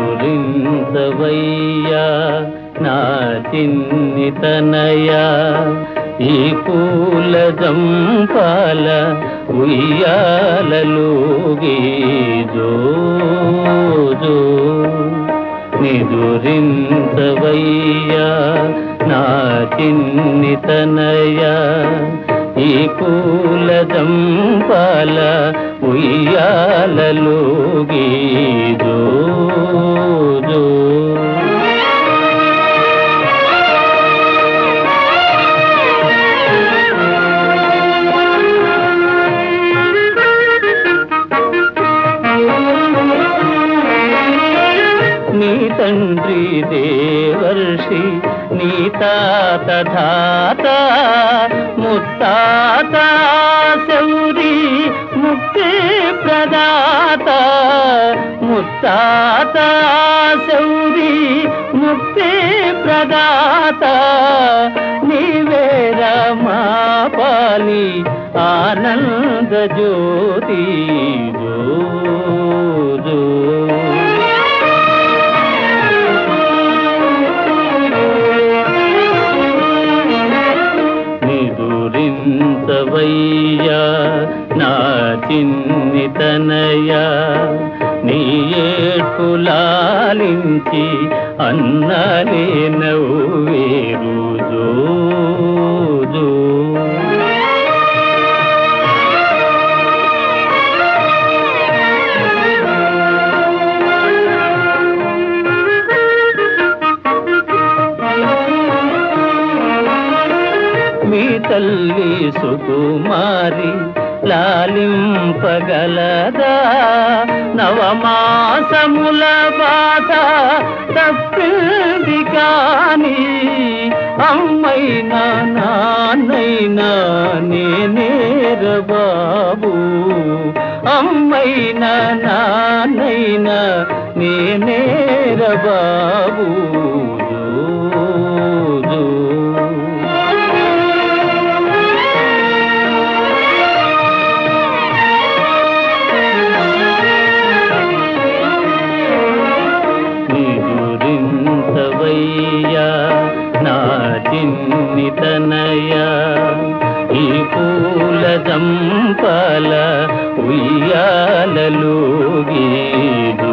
నిదురించవయ్యా నా చిన్ని తనయా ఈ పూల జంపాల ఉయ్యాలలోగి జో జో నిదురించవయ్యా నా చిన్ని తనయా ఈ పూల జంపాల ఉయ్యాలలోగి జో జో నీ తండ్రి దేవర్షి నీ తాత ధాత ముత్తాత శౌరి ముక్తి ప్రదాత ముత్తాత శౌరి ముక్తి ప్రదాత నీవేర మా పాలి ఆనంద జ్యోతి జో జో నిదురించవయ్యా నా చిన్ని తనయా నీ ఏడ్పులాలించి అన్నలే నవ్వేరు జో జో మీ తల్లి సుకుమారి లాలింపగలదా నవమాసముల బాధ తప్పింది కాని అమ్మైనా నాన్నైనా నేనేర బాబు అమ్మైనా నాన్నైనా నేనేర బాబు జో జో నిదురించవయ్యా నా చిన్ని తనయా ఈ పూల జంపాల ఉయ్యాలలోగి